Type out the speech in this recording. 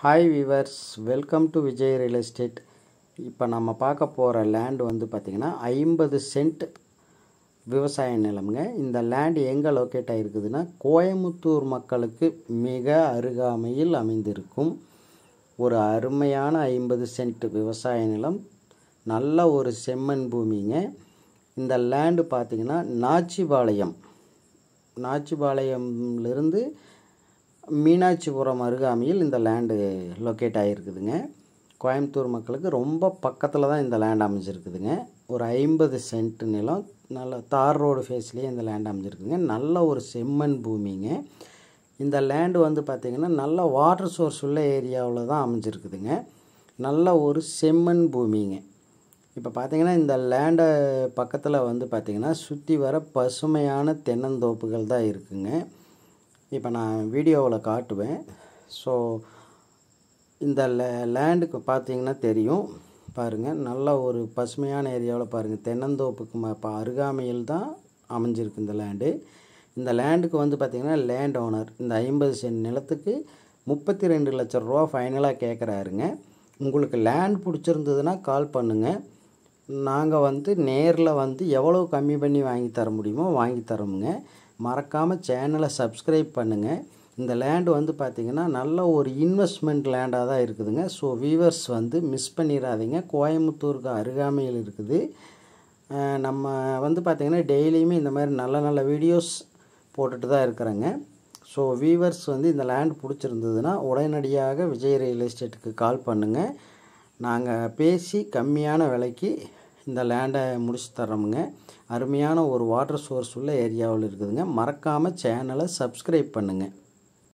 hi viewers welcome to Vijay real estate இப்போ நம்ம பார்க்க போகிற லேண்ட் வந்து பார்த்திங்கன்னா ஐம்பது சென்ட் விவசாய நிலம்ங்க இந்த லேண்ட் எங்கே லொக்கேட் ஆகிருக்குதுன்னா கோயமுத்தூர் மக்களுக்கு மிக அருகாமையில் அமைந்திருக்கும் ஒரு அருமையான ஐம்பது சென்ட் விவசாய நிலம் நல்ல ஒரு செம்மண் பூமிங்க இந்த லேண்டு பார்த்திங்கன்னா நாச்சிபாளையம் நாச்சிபாளையம்லேருந்து மீனாட்சிபுரம் அருகாமையில் இந்த லேண்டு லொக்கேட் ஆகிருக்குதுங்க கோயம்புத்தூர் மக்களுக்கு ரொம்ப பக்கத்தில் தான் இந்த லேண்ட் அமைஞ்சிருக்குதுங்க ஒரு ஐம்பது சென்ட் நிலம் நல்ல தார் ரோடு ஃபேஸ்லேயே இந்த லேண்ட் அமைஞ்சிருக்குதுங்க நல்ல ஒரு செம்மண் பூமிங்க இந்த லேண்டு வந்து பார்த்திங்கன்னா நல்ல வாட்டர் சோர்ஸ் உள்ள ஏரியாவில் தான் அமைஞ்சிருக்குதுங்க நல்ல ஒரு செம்மண் பூமிங்க இப்போ பார்த்திங்கன்னா இந்த லேண்டை பக்கத்தில் வந்து பார்த்திங்கன்னா சுற்றி வர பசுமையான தென்னந்தோப்புகள் தான் இருக்குங்க இப்போ நான் வீடியோவில் காட்டுவேன் ஸோ இந்த லே லேண்டுக்கு பார்த்தீங்கன்னா தெரியும் பாருங்கள் நல்ல ஒரு பசுமையான ஏரியாவில் பாருங்கள் தென்னந்தோப்புக்கு ம இப்போ அருகாமையில் தான் அமைஞ்சிருக்கு இந்த லேண்டு இந்த லேண்டுக்கு வந்து பார்த்திங்கன்னா லேண்ட் ஓனர் இந்த ஐம்பது சென்ட் நிலத்துக்கு முப்பத்தி ரெண்டு லட்ச ரூபா ஃபைனலாக கேட்குறாருங்க உங்களுக்கு லேண்ட் பிடிச்சிருந்ததுன்னா கால் பண்ணுங்கள் நாங்கள் வந்து நேரில் வந்து எவ்வளோ கம்மி பண்ணி வாங்கி தர முடியுமோ வாங்கி தரோமுங்க மறக்காமல் சேனலை சப்ஸ்கிரைப் பண்ணுங்கள் இந்த லேண்டு வந்து பார்த்திங்கன்னா நல்ல ஒரு இன்வெஸ்ட்மெண்ட் லேண்டாக தான் இருக்குதுங்க ஸோ வீவர்ஸ் வந்து மிஸ் பண்ணிடாதீங்க கோயம்புத்தூருக்கு அருகாமையில் இருக்குது நம்ம வந்து பார்த்திங்கன்னா டெய்லியுமே இந்த மாதிரி நல்ல நல்ல வீடியோஸ் போட்டுட்டு தான் இருக்கிறேங்க ஸோ வீவர்ஸ் வந்து இந்த லேண்ட் பிடிச்சிருந்ததுன்னா உடனடியாக விஜய் ரியல் எஸ்டேட்டுக்கு கால் பண்ணுங்கள் நாங்கள் பேசி கம்மியான விலைக்கு இந்த லேண்டை முடிச்சு தர்றோமுங்க அருமையான ஒரு வாட்டர் சோர்ஸ் உள்ள ஏரியாவில் இருக்குதுங்க மறக்காமல் சேனலை சப்ஸ்கிரைப் பண்ணுங்கள்